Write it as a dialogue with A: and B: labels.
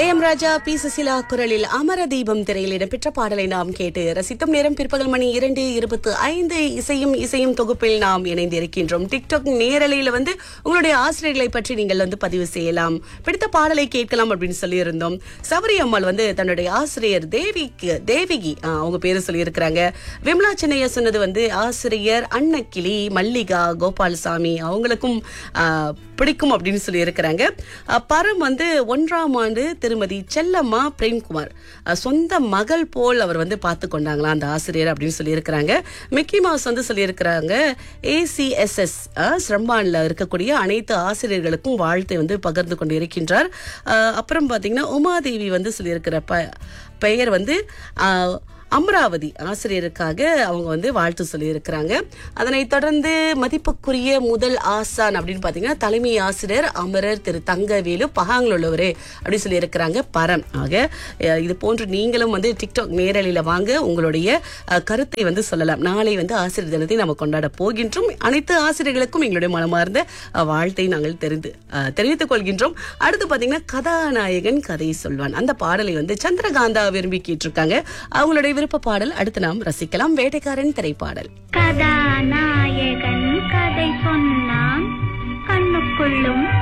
A: AM Raja B Susheela குரலில் அமர தீபம் திரையில் இடம்பெற்ற பாடலை நாம் கேட்டு ரசித்தும் நேரம் பிற்பகல் மணி இரண்டு இருபத்து ஐந்து இசையும் இசையும் தொகுப்பில் நாம் இணைந்திருக்கின்றோம் டிக்டாக் நேரலையில வந்து உங்களுடைய ஆசிரியர்களை பற்றி நீங்கள் வந்து பதிவு செய்யலாம் பிடித்த பாடலை கேட்கலாம் அப்படின்னு சொல்லியிருந்தோம் சபரி அம்மாள் வந்து தன்னுடைய ஆசிரியர் தேவிக்கு தேவிகி ஆ, அவங்க பேரு சொல்லியிருக்கிறாங்க விமலா சென்னையா சொன்னது வந்து ஆசிரியர் அன்னக்கிளி மல்லிகா கோபாலசாமி அவங்களுக்கும் ஆ, பிடிக்கும் அப்படின்னு சொல்லி இருக்கிறாங்க பரம் வந்து ஒன்றாம் ஆண்டு திருமதி செல்லம்மா பிரேம்குமார் அஹ், சொந்த மகள் போல் அவர் வந்து பார்த்து கொண்டாங்களா அந்த ஆசிரியர் அப்படின்னு சொல்லி இருக்கிறாங்க மிக்கி மவுஸ் வந்து சொல்லியிருக்கிறாங்க ஏசிஎஸ்எஸ் சிரம்பான்ல இருக்கக்கூடிய அனைத்து ஆசிரியர்களுக்கும் வாழ்த்தை வந்து பகிர்ந்து கொண்டு இருக்கின்றார் அஹ், அப்புறம் பாத்தீங்கன்னா உமாதேவி வந்து சொல்லியிருக்கிற ப பெயர் வந்து அஹ், அமராவதி ஆசிரியருக்காக அவங்க வந்து வாழ்த்து சொல்லியிருக்கிறாங்க அதனைத் தொடர்ந்து மதிப்புக்குரிய முதல் ஆசான் அப்படின்னு பார்த்தீங்கன்னா தலைமை ஆசிரியர் அமரர் திரு தங்கவேலு பகாங்கில் உள்ளவரே அப்படி சொல்லியிருக்கிறாங்க பரம் ஆக அஹ், இது போன்று நீங்களும் வந்து டிக்டாக் நேரலையில் வாங்க உங்களுடைய அஹ், கருத்தை வந்து சொல்லலாம் நாளை வந்து ஆசிரியர் தினத்தை நம்ம கொண்டாட போகின்றோம் அனைத்து ஆசிரியர்களுக்கும் எங்களுடைய மனமார்ந்த அஹ், வாழ்த்தை நாங்கள் தெரிந்து அஹ், தெரிவித்துக் கொள்கின்றோம் அடுத்து பார்த்தீங்கன்னா கதாநாயகன் கதை சொல்வான் அந்த பாடலை வந்து சந்திரகாந்தா விரும்பி கேட்டிருக்காங்க அவங்களுடைய விருப்ப பாடல் அடுத்து நாம் ரசிக்கலாம் வேட்டைக்காரன் திரைப்பாடல்
B: கதாநாயகன் கதை சொன்னான் கண்ணுக்குள்ளும்